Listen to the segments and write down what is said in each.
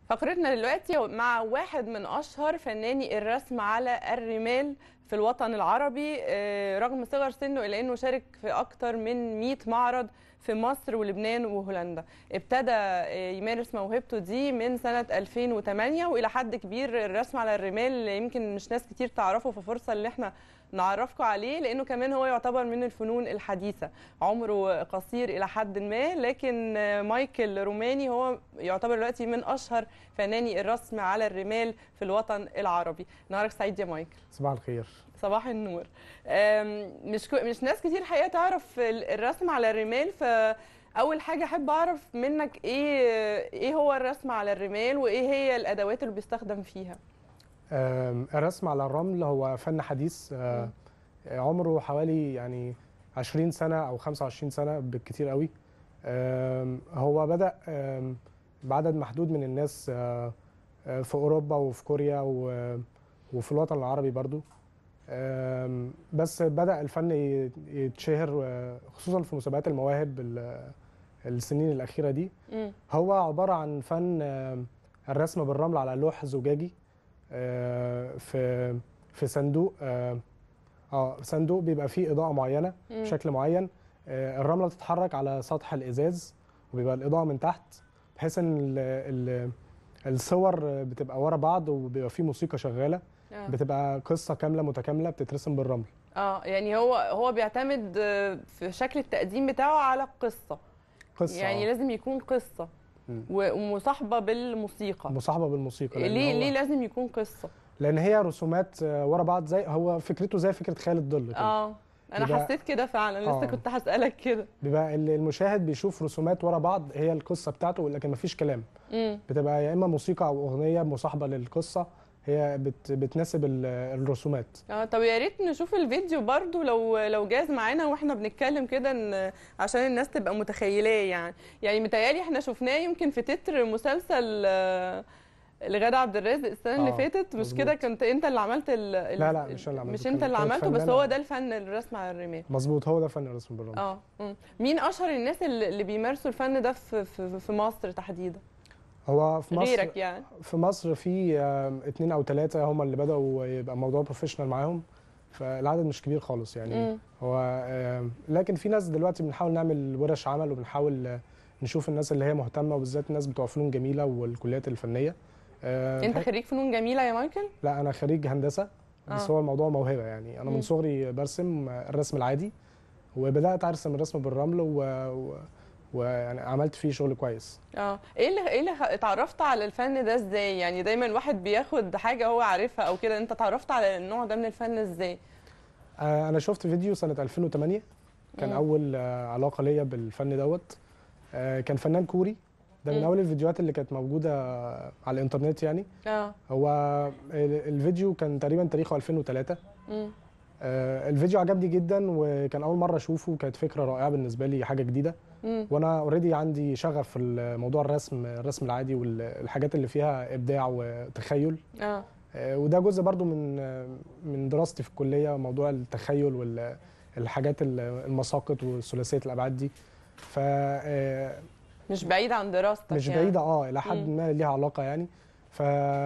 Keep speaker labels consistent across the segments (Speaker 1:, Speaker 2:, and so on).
Speaker 1: فقرتنا دلوقتي مع واحد من اشهر فناني الرسم على الرمال في الوطن العربي آه، رغم صغر سنه الا انه شارك في اكتر من 100 معرض في مصر ولبنان وهولندا ابتدى آه، يمارس موهبته دي من سنة 2008 وإلى حد كبير الرسم على الرمال يمكن مش ناس كتير تعرفه ففرصة اللي احنا نعرفكم عليه لأنه كمان هو يعتبر من الفنون الحديثة عمره قصير إلى حد ما لكن آه، مايكل روماني هو يعتبر دلوقتي من أشهر فناني الرسم على الرمال في الوطن العربي نهارك سعيد يا مايكل
Speaker 2: صباح الخير
Speaker 1: صباح النور أم، مش كو... مش ناس كتير حقيقه تعرف ال- الرسم على الرمال فاول حاجه احب اعرف منك ايه ايه هو الرسم على الرمال وايه هي الادوات اللي بيستخدم فيها
Speaker 2: آم، الرسم على الرمل هو فن حديث آه، عمره حوالي يعني 20 سنة أو 25 سنة بالكتير قوي آم، هو بدأ آم، بعدد محدود من الناس آه، آه، في أوروبا وفي كوريا و- وفي الوطن العربي برضو آم، بس بدأ الفن ي- يتشهر آه، خصوصا في مسابقات المواهب ال- السنين الأخيرة دي
Speaker 1: مم.
Speaker 2: هو عبارة عن فن آم، الرسم بالرمل على لوح زجاجي آه، في في صندوق اه آه، صندوق بيبقى فيه إضاءة معينة
Speaker 1: مم.
Speaker 2: بشكل معين آه، الرملة تتحرك على سطح الإزاز وبيبقى الإضاءة من تحت بحيث إن ال- ال- الصور بتبقى ورا بعض وبيبقى فيه موسيقى شغالة
Speaker 1: آه.
Speaker 2: بتبقى قصة كاملة متكاملة بتترسم بالرمل
Speaker 1: اه يعني هو هو بيعتمد آه، في شكل التقديم بتاعه على قصه
Speaker 2: قصة
Speaker 1: يعني
Speaker 2: آه،
Speaker 1: لازم يكون قصه
Speaker 2: مم.
Speaker 1: و- ومصاحبه بالموسيقى
Speaker 2: مصاحبة بالموسيقى لأن
Speaker 1: ليه
Speaker 2: هو-
Speaker 1: ليه لازم يكون قصه
Speaker 2: لأن هي رسومات آه، ورا بعض زي هو فكرته زي فكرة خيال الظل كده
Speaker 1: اه انا
Speaker 2: يبقى-
Speaker 1: حسيت كده فعلا لسه
Speaker 2: آه.
Speaker 1: كنت هسالك كده
Speaker 2: بيبقى ال- المشاهد بيشوف رسومات ورا بعض هي القصه بتاعته لكن مفيش كلام
Speaker 1: امم
Speaker 2: بتبقى يا اما موسيقى او اغنيه مصاحبه للقصه هي بت بتناسب ال- الرسومات
Speaker 1: اه طب يا ريت نشوف الفيديو برضو لو لو جاز معانا واحنا بنتكلم كده إن- عشان الناس تبقى متخيلاه يعني يعني متهيألي احنا شفناه يمكن في تتر مسلسل آه، لغادة عبد الرازق السنه اللي
Speaker 2: آه،
Speaker 1: فاتت مش
Speaker 2: مظبوط.
Speaker 1: كده كنت انت اللي عملت ال ال-
Speaker 2: لا، لا، مش أنا اللي عملته،
Speaker 1: مش
Speaker 2: كان-
Speaker 1: انت اللي
Speaker 2: كانت
Speaker 1: عملته بس
Speaker 2: فنانة.
Speaker 1: هو ده الفن الرسم على الرمال
Speaker 2: مظبوط هو ده فن الرسم بالرمل
Speaker 1: اه مم. مين اشهر الناس اللي اللي بيمارسوا الفن ده في في, في مصر تحديدا
Speaker 2: هو في مصر
Speaker 1: غيرك يعني
Speaker 2: في مصر في آم، اتنين او ثلاثه هم اللي بداوا يبقى الموضوع بروفيشنال معاهم فالعدد مش كبير خالص يعني
Speaker 1: مم.
Speaker 2: هو آم، لكن في ناس دلوقتي بنحاول نعمل ورش عمل وبنحاول آه، نشوف الناس اللي هي مهتمه وبالذات الناس بتوع فنون جميله والكليات الفنيه آه،
Speaker 1: انت
Speaker 2: بحيث-
Speaker 1: خريج فنون جميله يا مايكل
Speaker 2: لا انا خريج هندسه بس
Speaker 1: آه.
Speaker 2: هو الموضوع موهبه يعني انا
Speaker 1: مم.
Speaker 2: من صغري برسم الرسم العادي وبدات ارسم الرسم بالرمل و... و... ويعني عملت فيه شغل كويس
Speaker 1: اه ايه اللي ايه اللي خ- اتعرفت على الفن ده ازاي يعني دايما الواحد بياخد حاجه هو عارفها او كده انت اتعرفت على النوع ده من الفن ازاي
Speaker 2: آه، انا شفت فيديو سنه 2008 كان
Speaker 1: مم.
Speaker 2: اول آه، علاقه ليا بالفن دوت آه، كان فنان كوري ده من
Speaker 1: مم.
Speaker 2: اول الفيديوهات اللي كانت موجوده على الانترنت يعني
Speaker 1: اه
Speaker 2: هو ال- الفيديو كان تقريبا تاريخه 2003
Speaker 1: مم.
Speaker 2: آه، الفيديو عجبني جدا وكان اول مره اشوفه كانت فكره رائعه بالنسبه لي حاجه جديده
Speaker 1: مم.
Speaker 2: وانا اوريدي عندي شغف في موضوع الرسم الرسم العادي والحاجات اللي فيها ابداع وتخيل
Speaker 1: اه
Speaker 2: آه، وده جزء برضو من آه، من دراستي في الكليه موضوع التخيل والحاجات المساقط وثلاثيه الابعاد دي ف آه،
Speaker 1: مش بعيد عن دراستك
Speaker 2: مش
Speaker 1: يعني.
Speaker 2: بعيده اه الى حد
Speaker 1: مم.
Speaker 2: ما ليها علاقه يعني ف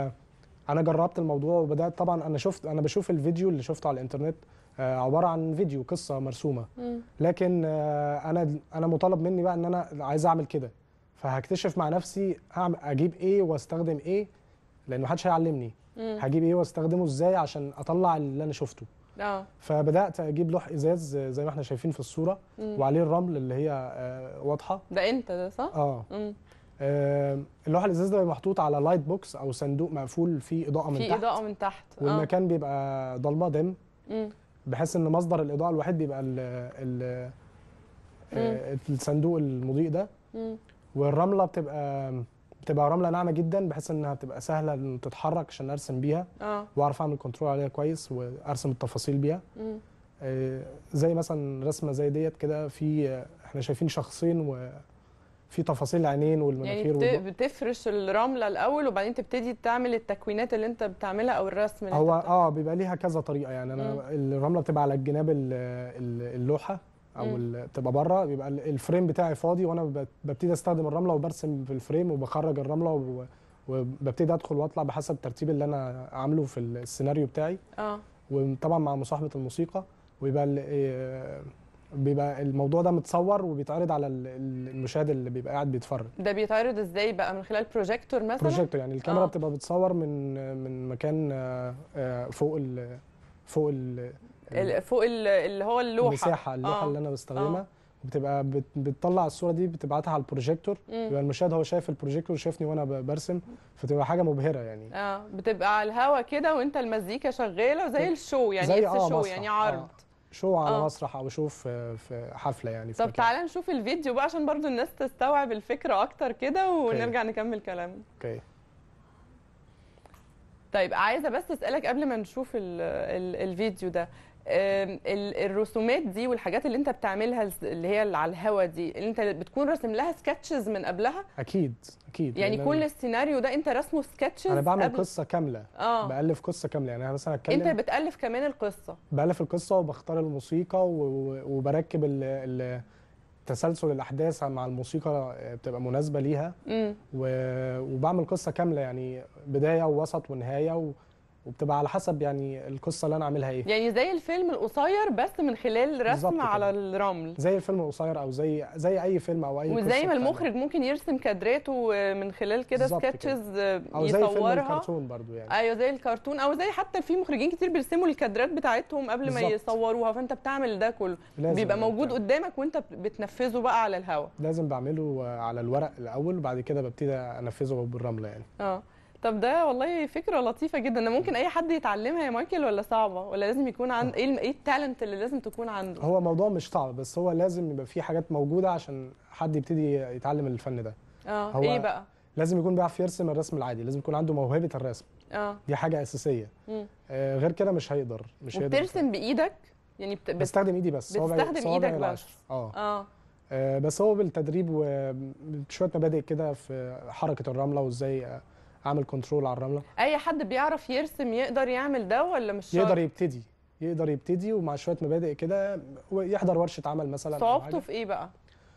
Speaker 2: انا جربت الموضوع وبدات طبعا انا شفت انا بشوف الفيديو اللي شفته على الانترنت آه، عباره عن فيديو قصه مرسومه
Speaker 1: مم.
Speaker 2: لكن آه، انا انا مطالب مني بقى ان انا عايز اعمل كده فهكتشف مع نفسي هعمل اجيب ايه واستخدم ايه لان محدش هيعلمني
Speaker 1: مم.
Speaker 2: هجيب ايه واستخدمه ازاي عشان اطلع اللي انا شفته
Speaker 1: اه
Speaker 2: فبدات اجيب لوح ازاز زي ما احنا شايفين في الصوره
Speaker 1: مم.
Speaker 2: وعليه الرمل اللي هي آه، واضحه
Speaker 1: ده انت ده صح؟
Speaker 2: اه
Speaker 1: مم.
Speaker 2: آه، اللوح الازاز ده بيبقى محطوط على لايت بوكس او صندوق مقفول فيه اضاءه من
Speaker 1: في
Speaker 2: تحت
Speaker 1: اضاءه من تحت اه
Speaker 2: والمكان بيبقى ضلمه دم
Speaker 1: مم.
Speaker 2: بحيث ان مصدر الاضاءه الوحيد بيبقى ال ال آه، الصندوق المضيء ده
Speaker 1: مم.
Speaker 2: والرمله بتبقى بتبقى رمله ناعمه جدا بحيث انها بتبقى سهله ان تتحرك عشان ارسم بيها
Speaker 1: اه
Speaker 2: واعرف اعمل كنترول عليها كويس وارسم التفاصيل بيها
Speaker 1: مم.
Speaker 2: آه، زي مثلا رسمه زي ديت كده في آه، احنا شايفين شخصين وفي تفاصيل العينين
Speaker 1: يعني
Speaker 2: والمناخير
Speaker 1: بت...
Speaker 2: والبق.
Speaker 1: بتفرش الرمله الاول وبعدين تبتدي تعمل التكوينات اللي انت بتعملها او الرسم اللي
Speaker 2: هو
Speaker 1: انت بتعمله.
Speaker 2: اه بيبقى ليها كذا طريقه يعني انا الرمله بتبقى على الجناب ال- ال- اللوحه او
Speaker 1: مم.
Speaker 2: ال- بتبقى بره بيبقى ال- الفريم بتاعي فاضي وانا بت- ببتدي استخدم الرمله وبرسم في الفريم وبخرج الرمله وب- وببتدي ادخل واطلع بحسب الترتيب اللي انا عامله في السيناريو بتاعي
Speaker 1: اه
Speaker 2: وطبعا مع مصاحبه الموسيقى ويبقى ال- آه، بيبقى الموضوع ده متصور وبيتعرض على ال- ال- المشاهد اللي بيبقى قاعد بيتفرج
Speaker 1: ده بيتعرض ازاي بقى من خلال بروجيكتور مثلا
Speaker 2: بروجيكتور يعني الكاميرا
Speaker 1: آه.
Speaker 2: بتبقى بتصور من من مكان آه، آه، فوق ال فوق ال
Speaker 1: ال- فوق ال- اللي هو اللوحه
Speaker 2: المساحه اللوحه
Speaker 1: آه.
Speaker 2: اللي انا بستخدمها وبتبقى بت- بتطلع الصوره دي بتبعتها على البروجيكتور
Speaker 1: مم.
Speaker 2: يبقى المشاهد هو شايف البروجيكتور وشايفني وانا ب- برسم فتبقى حاجه مبهره يعني
Speaker 1: اه بتبقى على الهوا كده وانت المزيكا شغاله وزي الشو يعني
Speaker 2: زي
Speaker 1: اتس
Speaker 2: آه
Speaker 1: شو
Speaker 2: مسرح،
Speaker 1: يعني
Speaker 2: آه.
Speaker 1: عرض
Speaker 2: شو على
Speaker 1: آه.
Speaker 2: مسرح او شو في في حفله يعني في
Speaker 1: طب
Speaker 2: مكان.
Speaker 1: تعالى نشوف الفيديو بقى عشان برضو الناس تستوعب الفكره اكتر كده ونرجع نكمل كلامنا
Speaker 2: اوكي
Speaker 1: طيب عايزه بس اسالك قبل ما نشوف ال ال الفيديو ده آم، ال- الرسومات دي والحاجات اللي انت بتعملها الس- اللي هي اللي على الهوا دي اللي انت بتكون راسم لها سكتشز من قبلها
Speaker 2: اكيد اكيد
Speaker 1: يعني
Speaker 2: لأن
Speaker 1: كل السيناريو ده انت راسمه سكتشز
Speaker 2: انا بعمل
Speaker 1: قبل
Speaker 2: قصه كامله
Speaker 1: اه
Speaker 2: بالف قصه كامله يعني انا مثلا
Speaker 1: انت
Speaker 2: اتكلم
Speaker 1: بتالف كمان القصه
Speaker 2: بالف القصه وبختار الموسيقى و- و- وبركب ال- ال- تسلسل الاحداث مع الموسيقى بتبقى مناسبه ليها
Speaker 1: امم
Speaker 2: و- وبعمل قصه كامله يعني بدايه ووسط ونهايه و- وبتبقى على حسب يعني القصه اللي انا عاملها ايه
Speaker 1: يعني زي الفيلم القصير بس من خلال
Speaker 2: بالظبط
Speaker 1: رسم
Speaker 2: كده.
Speaker 1: على الرمل
Speaker 2: زي الفيلم القصير او زي زي اي فيلم او اي
Speaker 1: وزي
Speaker 2: قصة
Speaker 1: ما
Speaker 2: بتعمل.
Speaker 1: المخرج ممكن يرسم كادراته من خلال كده
Speaker 2: بالظبط كده.
Speaker 1: سكتشز
Speaker 2: او زي فيلم
Speaker 1: يصورها
Speaker 2: الكرتون برضو يعني
Speaker 1: ايوه زي الكرتون او زي حتى في مخرجين كتير بيرسموا الكادرات بتاعتهم قبل ما
Speaker 2: بالظبط.
Speaker 1: يصوروها فانت بتعمل ده كله
Speaker 2: لازم
Speaker 1: بيبقى موجود
Speaker 2: بتعمل.
Speaker 1: قدامك وانت بتنفذه بقى على الهوا
Speaker 2: لازم بعمله على الورق الاول وبعد كده ببتدي انفذه بالرمله يعني
Speaker 1: اه طب ده والله فكره لطيفه جدا ده ممكن اي حد يتعلمها يا مايكل ولا صعبه ولا لازم يكون عند ايه الم- ايه التالنت اللي لازم تكون عنده
Speaker 2: هو موضوع مش صعب بس هو لازم يبقى في حاجات موجوده عشان حد يبتدي يتعلم الفن ده
Speaker 1: اه
Speaker 2: هو-
Speaker 1: ايه بقى
Speaker 2: لازم يكون بيعرف يرسم الرسم العادي لازم يكون عنده موهبه الرسم
Speaker 1: اه
Speaker 2: دي حاجه اساسيه
Speaker 1: مم.
Speaker 2: آه غير كده مش هيقدر مش هيقدر
Speaker 1: وبترسم بايدك يعني بت... بت...
Speaker 2: بستخدم ايدي بس صوابع-
Speaker 1: بتستخدم
Speaker 2: صوابع
Speaker 1: إيدك
Speaker 2: العشر.
Speaker 1: بس.
Speaker 2: اه
Speaker 1: اه
Speaker 2: آه، بس هو بالتدريب وشويه مبادئ كده في حركه الرمله وازاي آه، اعمل كنترول على الرمله
Speaker 1: اي حد بيعرف يرسم يقدر يعمل ده ولا مش شرط
Speaker 2: يقدر يبتدي يقدر يبتدي ومع شويه مبادئ كده يحضر ورشه عمل مثلا أو
Speaker 1: صعوبته
Speaker 2: حاجة.
Speaker 1: في ايه بقى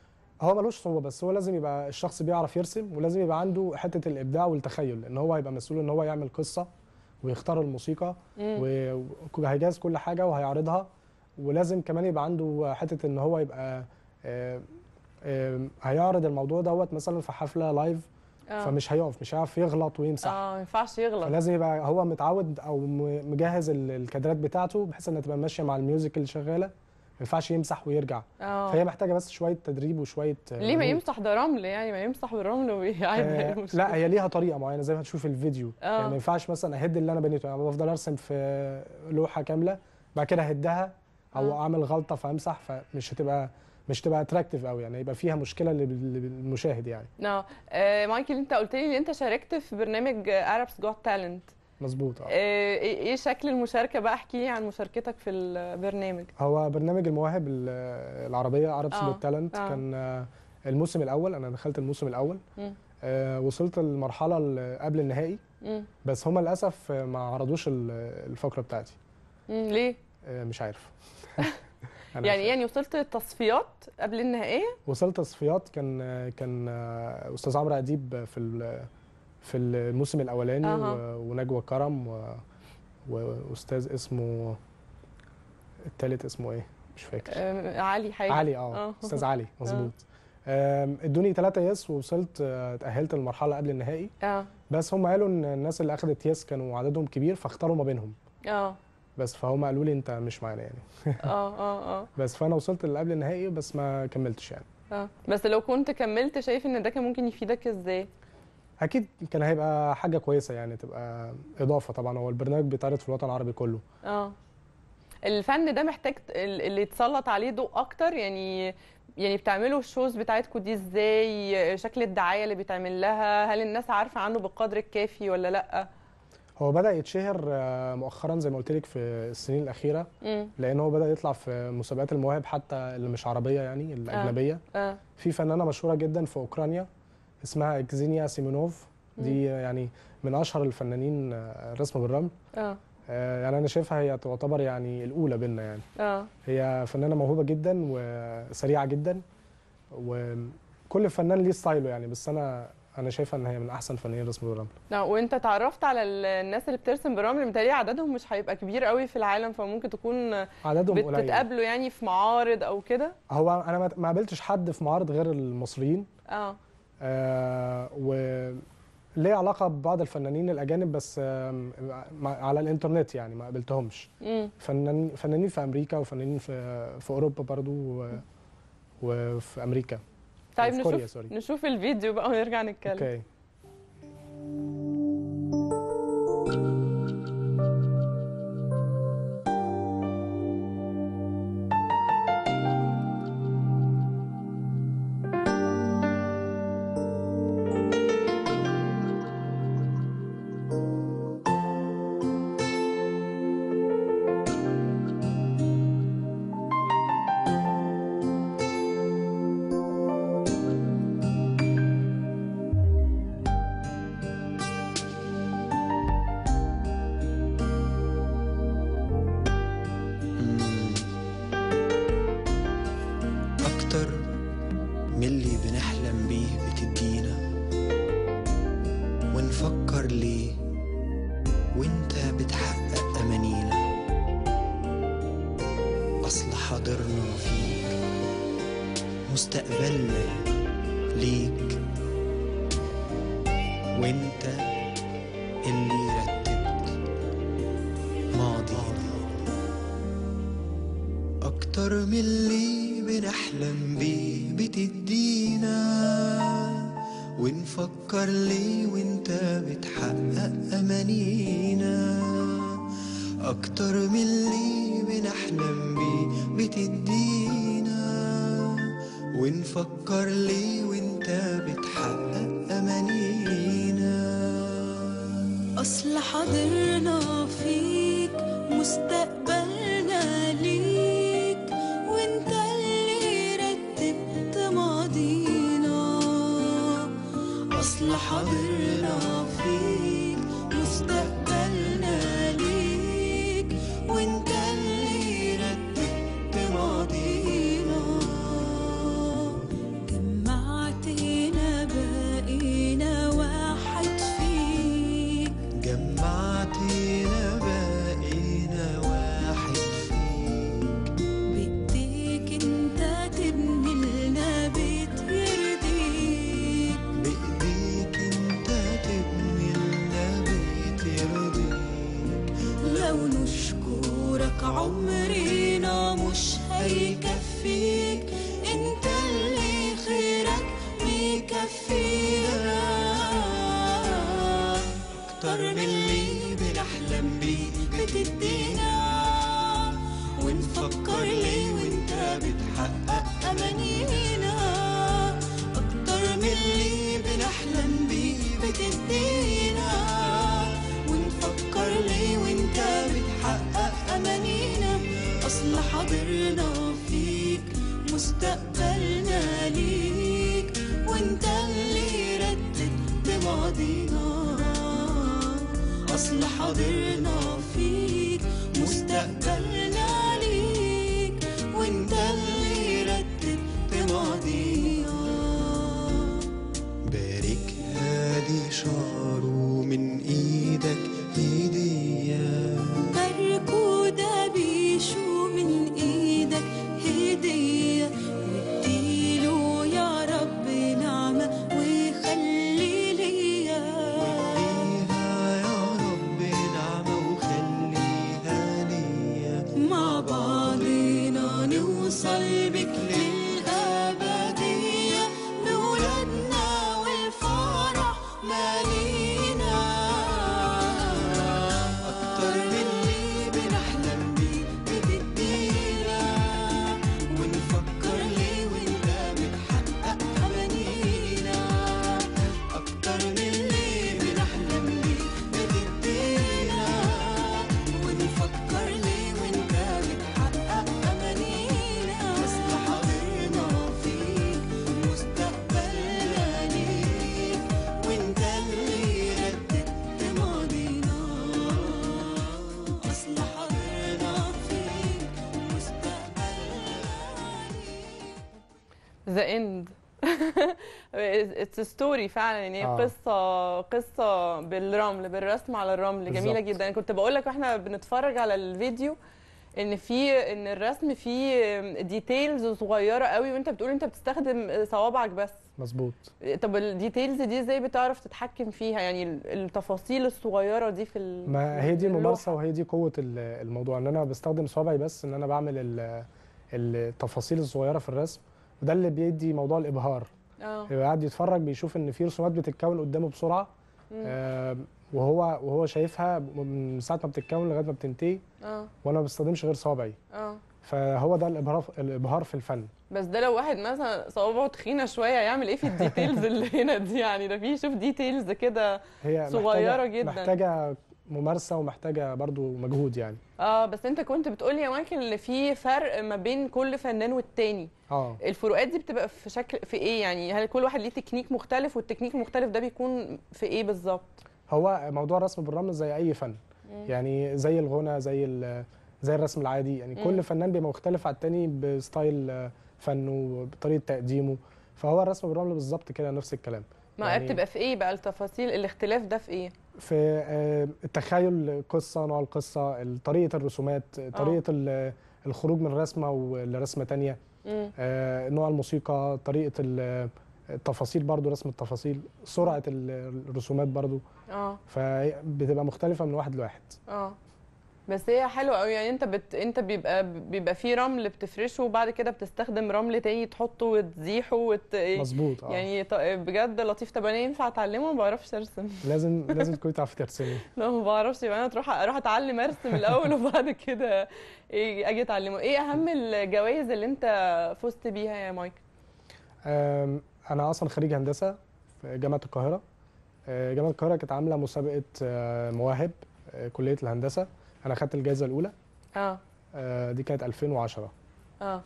Speaker 2: هو ملوش صعوبه بس هو لازم يبقى الشخص بيعرف يرسم ولازم يبقى عنده حته الابداع والتخيل ان هو هيبقى مسؤول ان هو يعمل قصه ويختار الموسيقى
Speaker 1: مم.
Speaker 2: و- وهيجهز كل حاجه وهيعرضها ولازم كمان يبقى عنده حته ان هو يبقى آه، آه، هيعرض الموضوع دوت مثلا في حفله لايف
Speaker 1: اه
Speaker 2: فمش هيقف مش هيعرف يغلط ويمسح
Speaker 1: اه ما ينفعش يغلط
Speaker 2: فلازم يبقى هو متعود او م- مجهز ال- الكادرات بتاعته بحيث انها تبقى ماشيه مع الميوزك اللي شغاله ما ينفعش يمسح ويرجع
Speaker 1: اه
Speaker 2: فهي محتاجه بس شويه تدريب وشويه آه،
Speaker 1: ليه ما
Speaker 2: مجهود.
Speaker 1: يمسح ده رمل يعني ما يمسح بالرمل ويعيد
Speaker 2: آه لا هي ليها طريقه معينه زي ما هتشوف الفيديو
Speaker 1: آه.
Speaker 2: يعني ما ينفعش مثلا اهد اللي انا بنيته يعني بفضل ارسم في لوحه كامله بعد كده اهدها او
Speaker 1: آه.
Speaker 2: اعمل غلطه فامسح فمش هتبقى مش هتبقى اتراكتيف قوي يعني يبقى فيها مشكله لل- للمشاهد يعني
Speaker 1: اه آه، مايكل انت قلت لي ان انت شاركت في برنامج Arabs Got Talent
Speaker 2: مظبوط اه
Speaker 1: ايه إيه شكل المشاركه بقى احكي لي عن مشاركتك في البرنامج
Speaker 2: هو برنامج المواهب ال- العربيه عرب
Speaker 1: آه،
Speaker 2: سلوك تالنت
Speaker 1: آه.
Speaker 2: كان آه، الموسم الاول انا دخلت الموسم الاول
Speaker 1: مم.
Speaker 2: آه، وصلت المرحله ال- قبل النهائي
Speaker 1: مم.
Speaker 2: بس هما للاسف آه، ما عرضوش ال- الفقره بتاعتي
Speaker 1: مم. ليه
Speaker 2: آه، مش عارف أنا
Speaker 1: يعني
Speaker 2: مش
Speaker 1: يعني وصلت التصفيات قبل النهائيه
Speaker 2: وصلت تصفيات كان كان استاذ عمرو اديب في ال- في الموسم الاولاني
Speaker 1: أها.
Speaker 2: و- ونجوى كرم و- واستاذ اسمه التالت اسمه ايه مش فاكر
Speaker 1: آه، علي حاجه
Speaker 2: علي اه
Speaker 1: آه.
Speaker 2: استاذ علي مظبوط آم، ادوني ثلاثة يس ووصلت آه، اتأهلت للمرحلة قبل النهائي
Speaker 1: اه
Speaker 2: بس هم قالوا ان الناس اللي اخذت يس كانوا عددهم كبير فاختاروا ما بينهم
Speaker 1: اه
Speaker 2: بس فهم قالوا لي انت مش معانا يعني
Speaker 1: اه اه اه
Speaker 2: بس فانا وصلت اللي قبل النهائي بس ما كملتش يعني
Speaker 1: اه بس لو كنت كملت شايف ان ده كان ممكن يفيدك ازاي
Speaker 2: اكيد كان هيبقى حاجه كويسه يعني تبقى اضافه طبعا هو البرنامج بيتعرض في الوطن العربي كله
Speaker 1: اه الفن ده محتاج ت- ال- اللي يتسلط عليه ضوء اكتر يعني يعني بتعملوا الشوز بتاعتكم دي ازاي شكل الدعايه اللي بيتعمل لها هل الناس عارفه عنه بالقدر الكافي ولا لا
Speaker 2: هو بدا يتشهر آه، مؤخرا زي ما قلت لك في السنين الاخيره
Speaker 1: امم
Speaker 2: لان هو بدا يطلع في مسابقات المواهب حتى اللي مش عربيه يعني الاجنبيه
Speaker 1: اه
Speaker 2: في فنانه مشهوره جدا في اوكرانيا اسمها اكزينيا سيمونوف دي يعني من اشهر الفنانين آه، الرسم بالرمل
Speaker 1: اه
Speaker 2: آه، يعني انا شايفها هي تعتبر يعني الاولى بينا يعني
Speaker 1: اه
Speaker 2: هي فنانه موهوبه جدا وسريعه جدا وكل فنان ليه ستايله يعني بس انا انا شايفه ان هي من احسن فنانين الرسم بالرمل
Speaker 1: لا، وانت اتعرفت على ال- الناس اللي بترسم بالرمل متهيألي عددهم مش هيبقى كبير قوي في العالم فممكن تكون
Speaker 2: عددهم قليل
Speaker 1: بتتقابلوا يعني في معارض او كده
Speaker 2: هو انا ما- ما قابلتش حد في معارض غير المصريين
Speaker 1: اه
Speaker 2: آه و ليه علاقه ببعض الفنانين الاجانب بس آم، مع- على الانترنت يعني ما قابلتهمش
Speaker 1: امم
Speaker 2: فنان فنانين في امريكا وفنانين في في اوروبا برضو و... وفي امريكا
Speaker 1: طيب
Speaker 2: في كوريا
Speaker 1: نشوف
Speaker 2: سوري
Speaker 1: نشوف الفيديو بقى ونرجع نتكلم
Speaker 2: اوكي
Speaker 3: مم. أكتر من اللي بنحلم بيه بتدينا ونفكر ليه وانت بتحقق أمانينا أصل حاضرنا فيك مستقبلنا ليك وانت اللي رتبت ماضينا أكتر من اللي بنحلم بيه بتدينا ونفكر ليه وانت بتحقق أمانينا أكتر من اللي بنحلم بيه بتدينا ونفكر ليه وانت بتحقق أمانينا
Speaker 4: أصل حاضرنا فيك مستقبلنا ليك وانت اللي رتبت ماضينا أصل حاضرنا فيك مستقبلنا ليك وانت اللي رتبت ماضينا جمعتنا بقينا واحد فيك
Speaker 3: جمعتنا بقينا واحد فيك
Speaker 4: بإيديك انت تبني لنا بيت يرضيك
Speaker 3: بإيديك انت تبني لنا بيت يرضيك
Speaker 4: لو نشكرك عمرنا مش هيكفيك انت اللي خيرك مكفينا
Speaker 3: أكتر من اللي بنحلم بيه
Speaker 4: بتدينا ونفكر ليه وانت بتحقق أمانينا أكتر من اللي بنحلم بيه بتدينا ونفكر ليه وانت بتحقق أمانينا أصل حاضرنا فيك مستقبلنا ليك وانت اللي ردت ماضينا أصل حاضرنا فيك مستقبلنا ليك وانت اللي رتبت ماضينا
Speaker 3: بارك هادي شعره من إيدك هدية
Speaker 4: بركودة بيشو من ايدك هدية واديله يا رب نعمة ويخلي ليا
Speaker 3: اديها يا رب نعمة وخليها ليا
Speaker 4: مع بعضنا نوصل بك للأبدية بولادنا والفرح مالينا
Speaker 3: أكتر من اللي بنحلم بيه
Speaker 4: بتدينا ونفكر ليه وانت بتحقق أمانينا أكتر من اللي بنحلم بيه بتدينا ونفكر ليه وانت بتحقق أمانينا أصل حاضرنا فيك مستقبلنا ليك وانت اللي رددت ماضينا أصل حاضرنا فيك مستقبلنا ليك
Speaker 1: ذا اند اتس ستوري فعلا يعني هي
Speaker 2: آه.
Speaker 1: قصه قصه بالرمل بالرسم على الرمل جميله
Speaker 2: بالظبط.
Speaker 1: جدا انا كنت بقول لك واحنا بنتفرج على الفيديو ان في ان الرسم فيه ديتيلز صغيره قوي وانت بتقول انت بتستخدم صوابعك بس
Speaker 2: مظبوط
Speaker 1: طب الديتيلز دي ازاي بتعرف تتحكم فيها يعني التفاصيل الصغيره دي في ال-
Speaker 2: ما هي دي
Speaker 1: اللوحة.
Speaker 2: الممارسه وهي دي قوه ال- الموضوع ان انا بستخدم صوابعي بس ان انا بعمل ال- التفاصيل الصغيره في الرسم وده اللي بيدي موضوع الابهار
Speaker 1: اه
Speaker 2: يبقى قاعد يتفرج بيشوف ان في رسومات بتتكون قدامه بسرعه
Speaker 1: مم.
Speaker 2: آه، وهو وهو شايفها من ساعه ما بتتكون لغايه ما بتنتهي
Speaker 1: اه
Speaker 2: وانا ما بستخدمش غير صوابعي
Speaker 1: اه
Speaker 2: فهو ده الابهار الابهار في الفن
Speaker 1: بس ده لو واحد مثلا صوابعه تخينه شويه يعمل ايه في الديتيلز اللي هنا دي يعني ده في شوف ديتيلز كده
Speaker 2: هي
Speaker 1: صغيرة
Speaker 2: محتاجة
Speaker 1: جداً.
Speaker 2: محتاجه ممارسه ومحتاجه برضو مجهود يعني
Speaker 1: اه بس انت كنت بتقول يا مايكل ان في فرق ما بين كل فنان والتاني
Speaker 2: اه
Speaker 1: الفروقات دي بتبقى في شكل في ايه يعني هل كل واحد ليه تكنيك مختلف والتكنيك المختلف ده بيكون في ايه بالظبط
Speaker 2: هو موضوع الرسم بالرمل زي اي فن
Speaker 1: مم.
Speaker 2: يعني زي الغنى زي ال- زي الرسم العادي يعني
Speaker 1: مم.
Speaker 2: كل فنان بيبقى مختلف على التاني بستايل آه، فنه وبطريقه تقديمه فهو الرسم بالرمل بالظبط كده نفس ال-
Speaker 1: ما
Speaker 2: يعني-
Speaker 1: بتبقى في ايه بقى التفاصيل الاختلاف ده في ايه
Speaker 2: في آه، التخيل القصه نوع القصه طريقه الرسومات طريقه ال- الخروج من رسمه ولرسمه تانية
Speaker 1: مم.
Speaker 2: آه، نوع الموسيقى طريقه ال- التفاصيل برضو رسم التفاصيل سرعه ال- الرسومات برضو
Speaker 1: اه
Speaker 2: فبتبقى مختلفه من واحد لواحد
Speaker 1: اه بس هي حلوه قوي يعني انت بت... انت بيبقى بيبقى في رمل بتفرشه وبعد كده بتستخدم رمل تاني تحطه وتزيحه وت...
Speaker 2: مظبوط اه
Speaker 1: يعني ط- بجد لطيف طب انا ينفع اتعلمه ما بعرفش ارسم
Speaker 2: لازم لازم تكوني تعرفي ترسمي
Speaker 1: لا ما بعرفش يبقى انا تروح اروح اتعلم ارسم الاول وبعد كده إيه اجي اتعلمه ايه اهم الجوائز اللي انت فزت بيها يا مايك
Speaker 2: آم، انا اصلا خريج هندسه في جامعه القاهره آه، جامعه القاهره كانت عامله مسابقه آه، مواهب آه، كليه الهندسه انا خدت الجائزه الاولى
Speaker 1: اه
Speaker 2: آه، دي كانت 2010
Speaker 1: اه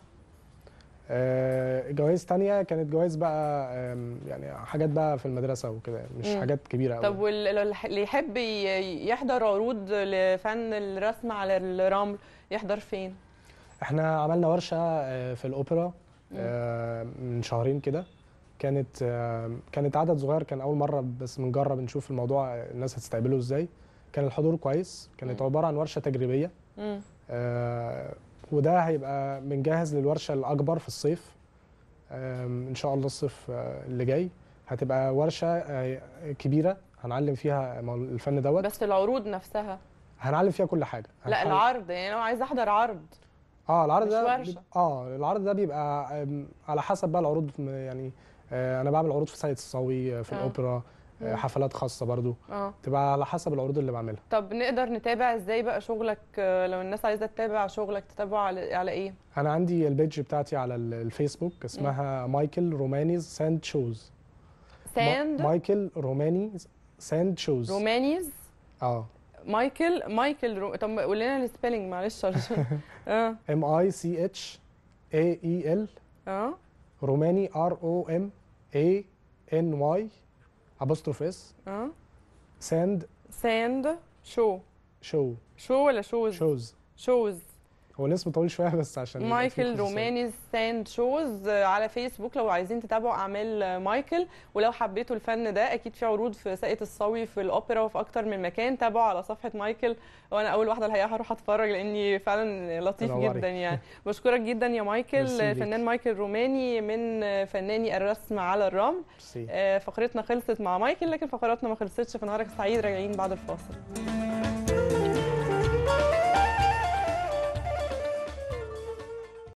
Speaker 2: آه، جوائز تانية كانت جوائز بقى آم، يعني حاجات بقى في المدرسة وكده مش
Speaker 1: مم.
Speaker 2: حاجات كبيرة
Speaker 1: طب
Speaker 2: قوي
Speaker 1: واللي يحب ي- يحضر عروض لفن الرسم على الرمل يحضر فين
Speaker 2: احنا عملنا ورشة آه، في الأوبرا آه، من شهرين كده كانت آه، كانت عدد صغير كان أول مرة بس بنجرب نشوف الموضوع آه، الناس هتستقبله ازاي كان الحضور كويس كانت
Speaker 1: مم.
Speaker 2: عبارة عن ورشة تجريبية
Speaker 1: مم.
Speaker 2: آه، وده هيبقى بنجهز للورشة الأكبر في الصيف آم، إن شاء الله الصيف آه، اللي جاي هتبقى ورشة آه، كبيرة هنعلم فيها مو- الفن دوت
Speaker 1: بس العروض نفسها
Speaker 2: هنعلم فيها كل حاجة
Speaker 1: لا
Speaker 2: هنحاول-
Speaker 1: العرض يعني لو عايز احضر عرض
Speaker 2: اه العرض
Speaker 1: مش
Speaker 2: ده
Speaker 1: ورشة.
Speaker 2: بيبقى اه العرض ده بيبقى آم، على حسب بقى العروض م- يعني آه، انا بعمل عروض في ساقية الصاوي آه، في
Speaker 1: آه.
Speaker 2: الأوبرا آه،
Speaker 1: مم.
Speaker 2: حفلات خاصة برضو
Speaker 1: اه
Speaker 2: تبقى على حسب العروض اللي بعملها
Speaker 1: طب نقدر نتابع ازاي بقى شغلك آه، لو الناس عايزه تتابع شغلك تتابعه على على ايه
Speaker 2: انا عندي البيج بتاعتي على ال- الفيسبوك اسمها مايكل رومانيز ساند شوز
Speaker 1: ساند
Speaker 2: مايكل روماني ساند شوز
Speaker 1: رومانيز
Speaker 2: اه
Speaker 1: مايكل مايكل رو... طب قول لنا السبيلنج معلش عشان اه
Speaker 2: ام اي سي اتش اي اي ال
Speaker 1: اه
Speaker 2: روماني ار او ام اي ان واي ابوستروف اس
Speaker 1: اه
Speaker 2: ساند
Speaker 1: ساند شو
Speaker 2: شو
Speaker 1: شو ولا شوز
Speaker 2: شوز
Speaker 1: شوز
Speaker 2: هو الاسم طويل شويه بس عشان يبقى فيه
Speaker 1: مايكل
Speaker 2: خصوصية.
Speaker 1: روماني ساند شوز آه، على فيسبوك لو عايزين تتابعوا اعمال آه، مايكل ولو حبيتوا الفن ده اكيد في عروض في ساقية الصاوي في الاوبرا وفي اكتر من مكان تابعوا على صفحه مايكل وانا اول واحده الحقيقه هروح اتفرج لاني فعلا لطيف
Speaker 2: تنوري.
Speaker 1: جدا يعني بشكرك جدا يا مايكل
Speaker 2: ميرسي
Speaker 1: آه،
Speaker 2: ليك.
Speaker 1: فنان مايكل روماني من آه، فناني الرسم على الرمل
Speaker 2: ميرسي.
Speaker 1: آه، فقرتنا خلصت مع مايكل لكن فقراتنا ما خلصتش فنهارك سعيد راجعين بعد الفاصل